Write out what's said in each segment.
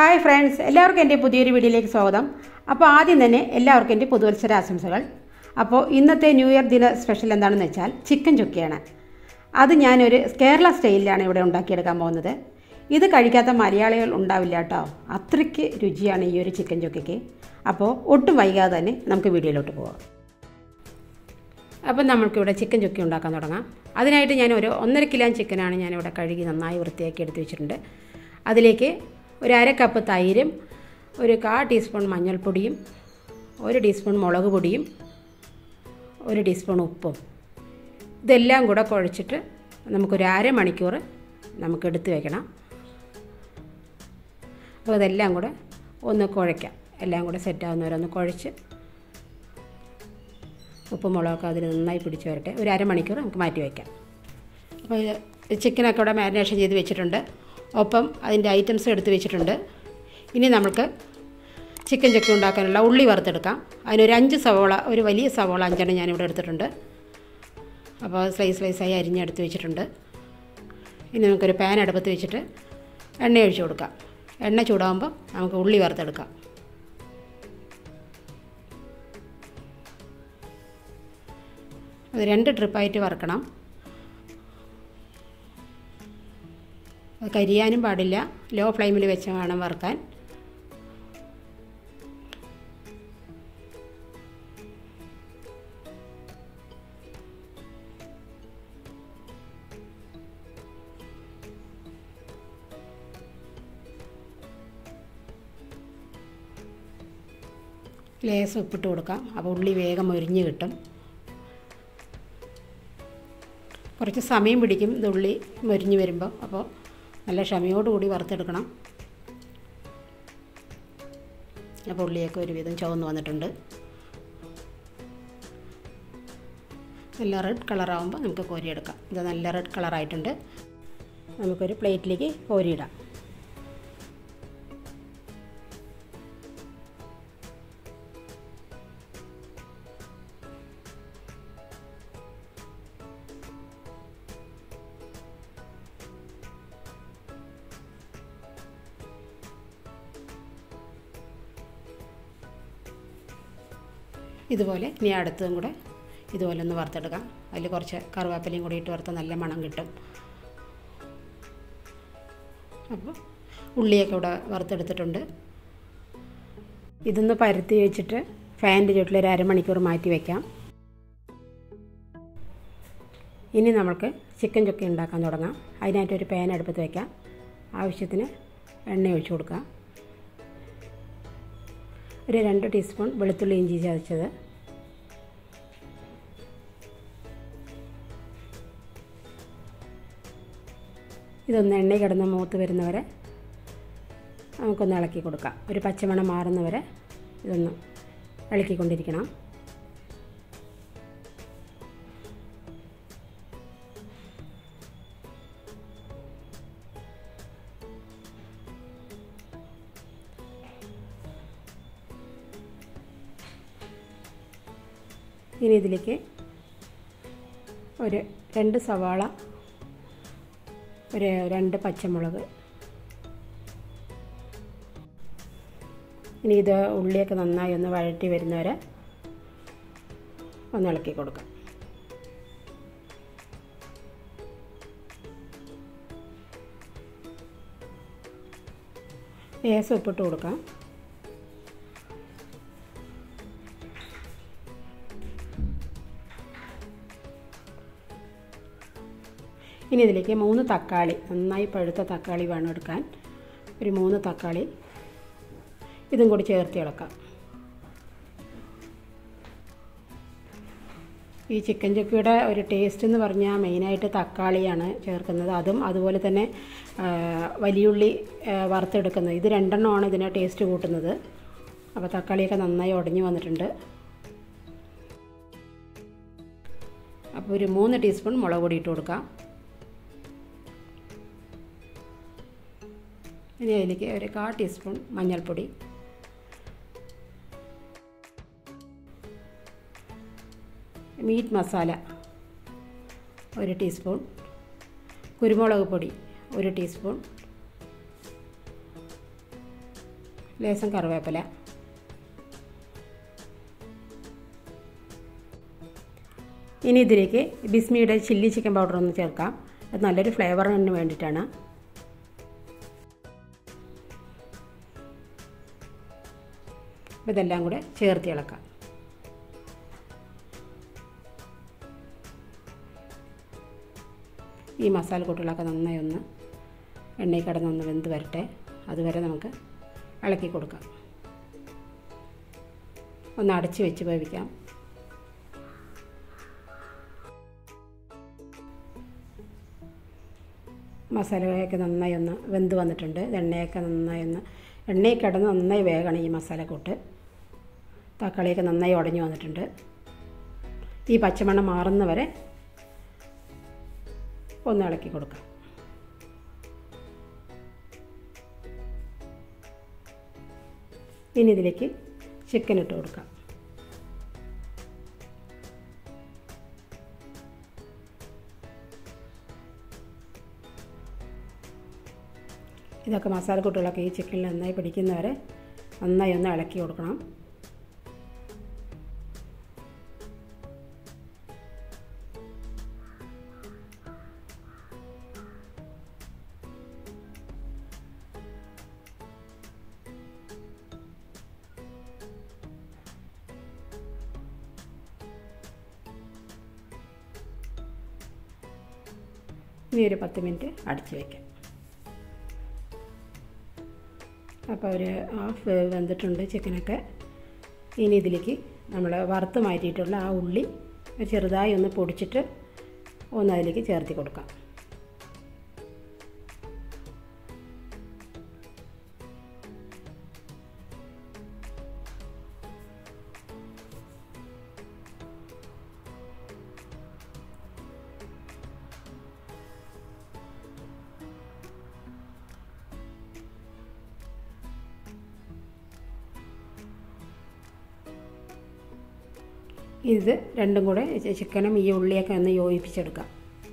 hi friends എല്ലാവർക്കും എൻ്റെ പുതിയൊരു വീഡിയോയിലേക്ക് സ്വാഗതം അപ്പോൾ ആദ്യം തന്നെ എല്ലാവർക്കും എൻ്റെ പുതുവത്സര ആശംസകൾ അപ്പോൾ ഇന്നത്തെ ന്യൂ ഇയർ ദിന സ്പെഷ്യൽ എന്താണെന്ന് വെച്ചാൽ ചിക്കൻ ചുക്കയാണ് അത് ഞാനൊരു കേരള സ്റ്റൈലിലാണ് ഇവിടെ ഉണ്ടാക്കിയെടുക്കാൻ പോകുന്നത് ഇത് കഴിക്കാത്ത മലയാളികൾ ഉണ്ടാവില്ല കേട്ടോ അത്രയ്ക്ക് രുചിയാണ് ഈ ഒരു ചിക്കൻ ചുക്കയ്ക്ക് അപ്പോൾ ഒട്ടും വൈകാതെ തന്നെ നമുക്ക് വീഡിയോയിലോട്ട് പോകാം അപ്പം നമ്മൾക്കിവിടെ ചിക്കൻ ചുക്കി ഉണ്ടാക്കാൻ തുടങ്ങാം അതിനായിട്ട് ഞാൻ ഒരു ഒന്നര കിലോ ചിക്കനാണ് ഞാനിവിടെ കഴുകി നന്നായി വൃത്തിയാക്കി എടുത്ത് വെച്ചിട്ടുണ്ട് അതിലേക്ക് ഒരു അര കപ്പ് തൈരും ഒരു കാ ടീസ്പൂൺ മഞ്ഞൾപ്പൊടിയും ഒരു ടീസ്പൂൺ മുളക് പൊടിയും ഒരു ടീസ്പൂൺ ഉപ്പും ഇതെല്ലാം കൂടെ കുഴച്ചിട്ട് നമുക്കൊരു അരമണിക്കൂർ നമുക്ക് എടുത്ത് വെക്കണം അപ്പോൾ ഇതെല്ലാം കൂടെ ഒന്ന് കുഴയ്ക്കാം എല്ലാം കൂടെ സെറ്റാകുന്നവരൊന്ന് കുഴച്ച് ഉപ്പും മുളകൊക്കെ അതിൽ നന്നായി പിടിച്ച് വരട്ടെ ഒരു അരമണിക്കൂർ നമുക്ക് മാറ്റി വയ്ക്കാം അപ്പോൾ ഇത് ചിക്കനൊക്കെ ഇവിടെ മാരിനേഷൻ ചെയ്ത് വെച്ചിട്ടുണ്ട് ഒപ്പം അതിൻ്റെ ഐറ്റംസ് എടുത്ത് വെച്ചിട്ടുണ്ട് ഇനി നമുക്ക് ചിക്കൻ ചക്ക ഉണ്ടാക്കാനുള്ള ഉള്ളി വറുത്തെടുക്കാം അതിനൊരു അഞ്ച് സവോള ഒരു വലിയ സവോള അഞ്ചെണ്ണം ഞാനിവിടെ എടുത്തിട്ടുണ്ട് അപ്പോൾ സ്ലൈസ് സ്ലൈസായി അരിഞ്ഞെടുത്ത് വെച്ചിട്ടുണ്ട് ഇനി നമുക്കൊരു പാൻ അടുപ്പത്ത് വെച്ചിട്ട് എണ്ണ ഒഴിച്ച് കൊടുക്കാം എണ്ണ ചൂടാകുമ്പോൾ നമുക്ക് ഉള്ളി വറുത്തെടുക്കാം അത് രണ്ട് ട്രിപ്പായിട്ട് വറുക്കണം അത് കരിയാനും പാടില്ല ലോ ഫ്ലെയിമിൽ വെച്ച് വേണം വറുക്കാൻ ലേസ് ഉപ്പിട്ട് കൊടുക്കാം അപ്പോൾ ഉള്ളി വേഗം മൊരിഞ്ഞ് കിട്ടും കുറച്ച് സമയം പിടിക്കും ഇത് ഉള്ളി മൊരിഞ്ഞ് വരുമ്പോൾ അപ്പോൾ നല്ല ക്ഷമയോടുകൂടി വറുത്തെടുക്കണം അപ്പോൾ ഉള്ളിയൊക്കെ ഒരുവിധം ചുവന്ന് വന്നിട്ടുണ്ട് നല്ല റെഡ് കളറാകുമ്പോൾ നമുക്ക് കോരിയെടുക്കാം ഇത് നല്ല റെഡ് കളറായിട്ടുണ്ട് നമുക്കൊരു പ്ലേറ്റിലേക്ക് കോരിയിടാം ഇതുപോലെ ഇനി അടുത്തതും കൂടെ ഇതുപോലെ ഒന്ന് വറുത്തെടുക്കാം അതിൽ കുറച്ച് കറുവാപ്പലയും കൂടി ഇട്ട് വറുത്ത നല്ല മണം കിട്ടും അപ്പോൾ ഉള്ളിയൊക്കെ ഇവിടെ വറുത്തെടുത്തിട്ടുണ്ട് ഇതൊന്ന് പരത്തി വെച്ചിട്ട് ഫാനിൻ്റെ ചുറ്റിൽ ഒരു അരമണിക്കൂർ മാറ്റി വയ്ക്കാം ഇനി നമുക്ക് ചിക്കൻ ചുക്ക ഉണ്ടാക്കാൻ തുടങ്ങാം അതിനായിട്ട് ഒരു പാൻ അടുപ്പത്ത് വയ്ക്കാം ആവശ്യത്തിന് എണ്ണ ഒഴിച്ചു കൊടുക്കാം ഒരു രണ്ട് ടീസ്പൂൺ വെളുത്തുള്ളി ഇഞ്ചി ചതച്ചത് ഇതൊന്ന് എണ്ണ കിടന്ന് മൂത്ത് വരുന്നവരെ നമുക്കൊന്ന് ഇളക്കി കൊടുക്കാം ഒരു പച്ചമണം മാറുന്നവരെ ഇതൊന്ന് ഇളക്കിക്കൊണ്ടിരിക്കണം ഇനി ഇതിലേക്ക് ഒരു രണ്ട് സവാള ഒരു രണ്ട് പച്ചമുളക് ഇനി ഇത് ഉള്ളിയൊക്കെ നന്നായി ഒന്ന് വഴറ്റി വരുന്നവരെ ഒന്ന് ഇളക്കി കൊടുക്കാം ലേസ് ഉപ്പിട്ട് കൊടുക്കാം ഇനി ഇതിലേക്ക് മൂന്ന് തക്കാളി നന്നായി പഴുത്ത തക്കാളി വേണം എടുക്കാൻ ഒരു മൂന്ന് തക്കാളി ഇതും കൂടി ചേർത്ത് ഇളക്കാം ഈ ചിക്കൻ ചുക്കിയുടെ ഒരു ടേസ്റ്റ് എന്ന് പറഞ്ഞാൽ മെയിനായിട്ട് തക്കാളിയാണ് ചേർക്കുന്നത് അതും അതുപോലെ തന്നെ വലിയുള്ളി വറുത്തെടുക്കുന്നത് ഇത് രണ്ടെണ്ണമാണ് ഇതിനെ ടേസ്റ്റ് കൂട്ടുന്നത് അപ്പോൾ തക്കാളിയൊക്കെ നന്നായി ഉടഞ്ഞു വന്നിട്ടുണ്ട് അപ്പോൾ ഒരു മൂന്ന് ടീസ്പൂൺ മുളക് പൊടി ഇട്ട് കൊടുക്കാം ഇനി അതിലേക്ക് ഒരു കാ ടീസ്പൂൺ മഞ്ഞൾപ്പൊടി മീറ്റ് മസാല ഒരു ടീസ്പൂൺ കുരുമുളക് പൊടി ഒരു ടീസ്പൂൺ ലേശം കറിവേപ്പില ഇനി ഇതിലേക്ക് ബിസ്മിയുടെ ചില്ലി ചിക്കൻ പൗഡർ ഒന്ന് ചേർക്കാം അത് നല്ലൊരു ഫ്ലേവറിന് വേണ്ടിയിട്ടാണ് അപ്പോൾ ഇതെല്ലാം കൂടെ ചേർത്ത് ഇളക്കാം ഈ മസാലക്കൂട്ടുകളൊക്കെ നന്നായി ഒന്ന് എണ്ണയിൽ കിടന്നൊന്ന് വെന്ത് വരട്ടെ അതുവരെ നമുക്ക് ഇളക്കി കൊടുക്കാം ഒന്ന് അടച്ച് വെച്ച് വേവിക്കാം മസാലയൊക്കെ നന്നായി ഒന്ന് വെന്ത് വന്നിട്ടുണ്ട് എണ്ണയൊക്കെ നന്നായി ഒന്ന് എണ്ണയിൽ കിടന്ന് നന്നായി വേഗണം ഈ മസാലക്കൂട്ട് തക്കാളിയൊക്കെ നന്നായി ഉടഞ്ഞു വന്നിട്ടുണ്ട് ഈ പച്ചമണം മാറുന്നവരെ ഒന്ന് ഇളക്കി കൊടുക്കാം ഇനി ഇതിലേക്ക് ചിക്കൻ ഇട്ട് കൊടുക്കാം ഇതൊക്കെ മസാലക്കൂട്ടുകളൊക്കെ ഈ ചിക്കനിൽ നന്നായി പിടിക്കുന്നവരെ നന്നായി ഒന്ന് ഇളക്കി കൊടുക്കണം ഇനി ഒരു പത്ത് മിനിറ്റ് അടച്ച് വയ്ക്കാം അപ്പോൾ ഒരു ഹാഫ് വേവ് വെന്തിട്ടുണ്ട് ചിക്കനൊക്കെ ഇനി ഇതിലേക്ക് നമ്മൾ വറുത്ത് മാറ്റിയിട്ടുള്ള ആ ഉള്ളി ചെറുതായി ഒന്ന് പൊടിച്ചിട്ട് ഒന്ന് അതിലേക്ക് ചേർത്തി കൊടുക്കാം ഇത് രണ്ടും കൂടെ ചിക്കനും ഈ ഉള്ളിയൊക്കെ ഒന്ന് യോജിപ്പിച്ചെടുക്കാം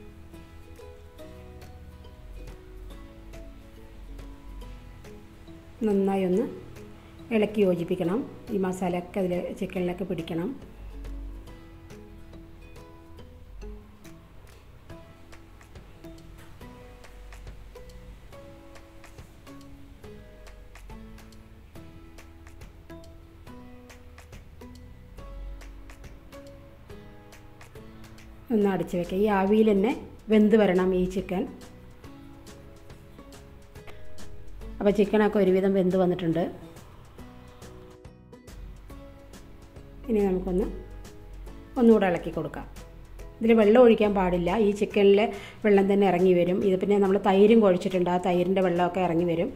നന്നായി ഒന്ന് ഇളക്കി യോജിപ്പിക്കണം ഈ മസാലയൊക്കെ അതിൽ ചിക്കനിലൊക്കെ പിടിക്കണം ഒന്ന് അടച്ച് വെക്കുക ഈ ആവിയിൽ തന്നെ വെന്ത് വരണം ഈ ചിക്കൻ അപ്പോൾ ചിക്കനൊക്കെ ഒരുവിധം വെന്ത് വന്നിട്ടുണ്ട് ഇനി നമുക്കൊന്ന് ഒന്നുകൂടെ ഇളക്കി കൊടുക്കാം ഇതിൽ വെള്ളം ഒഴിക്കാൻ പാടില്ല ഈ ചിക്കനിലെ വെള്ളം തന്നെ ഇറങ്ങി വരും ഇത് പിന്നെ നമ്മൾ തൈരും കുഴച്ചിട്ടുണ്ട് ആ തൈരിൻ്റെ വെള്ളമൊക്കെ ഇറങ്ങി വരും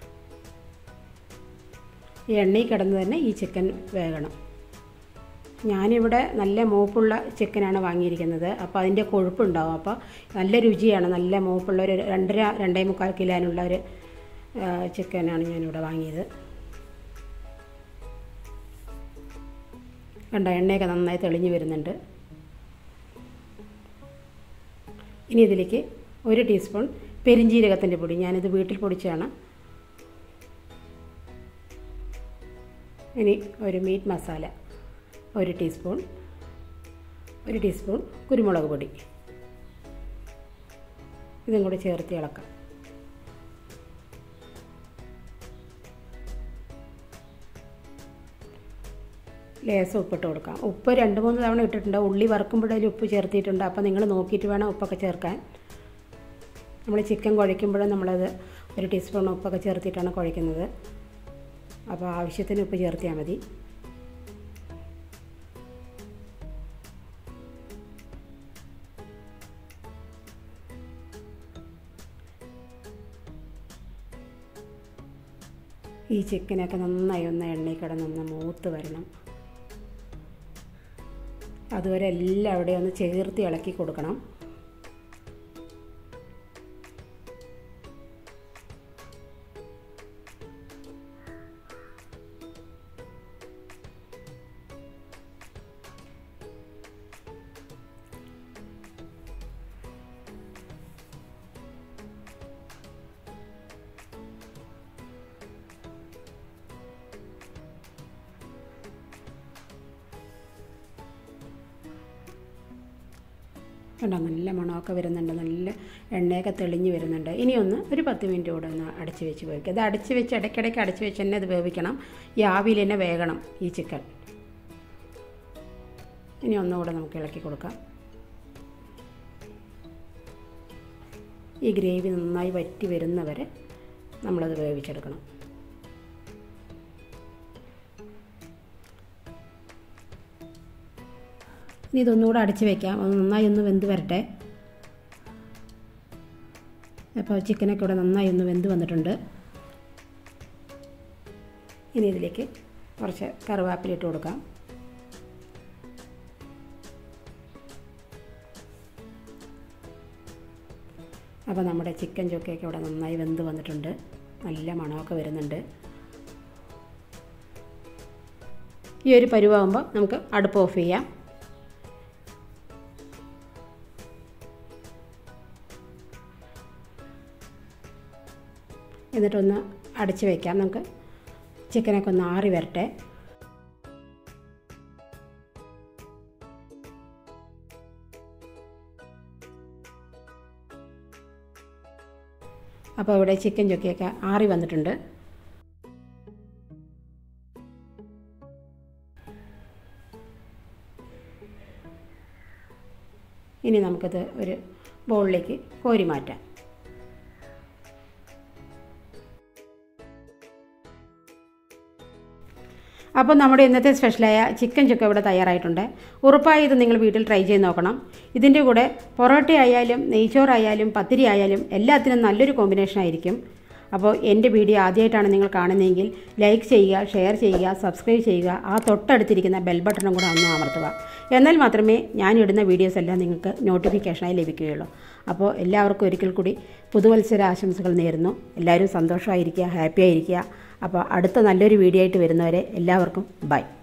ഈ എണ്ണയിൽ കിടന്ന് തന്നെ ഈ ചിക്കൻ വേകണം ഞാനിവിടെ നല്ല മൂപ്പുള്ള ചിക്കനാണ് വാങ്ങിയിരിക്കുന്നത് അപ്പോൾ അതിൻ്റെ കൊഴുപ്പുണ്ടാവും അപ്പോൾ നല്ല രുചിയാണ് നല്ല മൂപ്പുള്ള ഒരു രണ്ടര രണ്ടേ മുക്കാൽ കിലോനുള്ള ഒരു ചിക്കനാണ് ഞാനിവിടെ വാങ്ങിയത് കണ്ട എണ്ണയൊക്കെ നന്നായി തെളിഞ്ഞു വരുന്നുണ്ട് ഇനി ഇതിലേക്ക് ഒരു ടീസ്പൂൺ പെരിഞ്ജീരകത്തിൻ്റെ പൊടി ഞാനിത് വീട്ടിൽ പൊടിച്ചാണ് ഇനി ഒരു മീറ്റ് മസാല ഒരു ടീസ്പൂൺ ഒരു ടീസ്പൂൺ കുരുമുളക് പൊടി ഇതും കൂടി ചേർത്ത് ഇളക്കാം ലേസം ഉപ്പിട്ട് കൊടുക്കാം ഉപ്പ് രണ്ട് മൂന്ന് തവണ ഇട്ടിട്ടുണ്ട് ഉള്ളി വറുക്കുമ്പോഴതിൽ ഉപ്പ് ചേർത്തിട്ടുണ്ട് അപ്പോൾ നിങ്ങൾ നോക്കിയിട്ട് വേണം ഉപ്പൊക്കെ ചേർക്കാൻ നമ്മൾ ചിക്കൻ കുഴയ്ക്കുമ്പോഴും നമ്മളത് ഒരു ടീസ്പൂൺ ഉപ്പൊക്കെ ചേർത്തിട്ടാണ് കുഴയ്ക്കുന്നത് അപ്പോൾ ആവശ്യത്തിന് ഉപ്പ് ചേർത്തിയാൽ മതി ഈ ചിക്കനൊക്കെ നന്നായി ഒന്ന് എണ്ണയിൽ കിടന്നൊന്ന് മൂത്ത് വരണം അതുവരെ എല്ലാം അവിടെ ഒന്ന് ചേർത്ത് ഇളക്കി കൊടുക്കണം കണ്ടോ നല്ല മണമൊക്കെ വരുന്നുണ്ട് നല്ല എണ്ണയൊക്കെ തെളിഞ്ഞ് വരുന്നുണ്ട് ഇനി ഒന്ന് ഒരു പത്ത് മിനിറ്റ് കൂടെ ഒന്ന് അടച്ച് വെച്ച് വേവിക്കുക ഇത് അടച്ച് വെച്ച് ഇടയ്ക്കിടയ്ക്ക് അടച്ച് വെച്ച് തന്നെ അത് വേവിക്കണം ഈ ആവിയിൽ തന്നെ വേകണം ഈ ചിക്കൻ ഇനി ഒന്നുകൂടെ നമുക്ക് ഇളക്കി കൊടുക്കാം ഈ ഗ്രേവി നന്നായി വറ്റി വരുന്നവരെ നമ്മളത് വേവിച്ചെടുക്കണം ഇനി ഇതൊന്നുകൂടെ അടച്ച് വെക്കാം അത് നന്നായി ഒന്ന് വെന്ത് വരട്ടെ അപ്പോൾ ചിക്കനൊക്കെ ഇവിടെ നന്നായി ഒന്ന് വെന്ത് വന്നിട്ടുണ്ട് ഇനി ഇതിലേക്ക് കുറച്ച് കറിവേപ്പില ഇട്ട് കൊടുക്കാം അപ്പോൾ നമ്മുടെ ചിക്കൻ ചൊക്കയൊക്കെ ഇവിടെ നന്നായി വെന്ത് വന്നിട്ടുണ്ട് നല്ല മണമൊക്കെ വരുന്നുണ്ട് ഈ ഒരു പരുവാകുമ്പോൾ നമുക്ക് അടുപ്പ് ഓഫ് ചെയ്യാം എന്നിട്ടൊന്ന് അടച്ച് വയ്ക്കാം നമുക്ക് ചിക്കനൊക്കെ ഒന്ന് ആറി വരട്ടെ അപ്പോൾ ഇവിടെ ചിക്കൻ ചൊക്കിയൊക്കെ ആറി വന്നിട്ടുണ്ട് ഇനി നമുക്കത് ഒരു ബൗളിലേക്ക് കോരി മാറ്റാം അപ്പോൾ നമ്മുടെ ഇന്നത്തെ സ്പെഷ്യലായ ചിക്കൻ ചുക്ക ഇവിടെ തയ്യാറായിട്ടുണ്ട് ഉറപ്പായി ഇത് നിങ്ങൾ വീട്ടിൽ ട്രൈ ചെയ്ത് നോക്കണം ഇതിൻ്റെ കൂടെ പൊറോട്ട ആയാലും നെയ്ച്ചോറായാലും പത്തിരി ആയാലും എല്ലാത്തിനും നല്ലൊരു കോമ്പിനേഷൻ ആയിരിക്കും അപ്പോൾ എൻ്റെ വീഡിയോ ആദ്യമായിട്ടാണ് നിങ്ങൾ കാണുന്നതെങ്കിൽ ലൈക്ക് ചെയ്യുക ഷെയർ ചെയ്യുക സബ്സ്ക്രൈബ് ചെയ്യുക ആ തൊട്ടടുത്തിരിക്കുന്ന ബെൽ ബട്ടണും കൂടെ ഒന്ന് അമർത്തുക എന്നാൽ മാത്രമേ ഞാൻ ഇടുന്ന വീഡിയോസ് എല്ലാം നിങ്ങൾക്ക് നോട്ടിഫിക്കേഷനായി ലഭിക്കുകയുള്ളൂ അപ്പോൾ എല്ലാവർക്കും ഒരിക്കൽ കൂടി പുതുവത്സര ആശംസകൾ നേരുന്നു എല്ലാവരും സന്തോഷമായിരിക്കുക ഹാപ്പി ആയിരിക്കുക അപ്പോൾ അടുത്ത നല്ലൊരു വീഡിയോ ആയിട്ട് വരുന്നവരെ എല്ലാവർക്കും ബൈ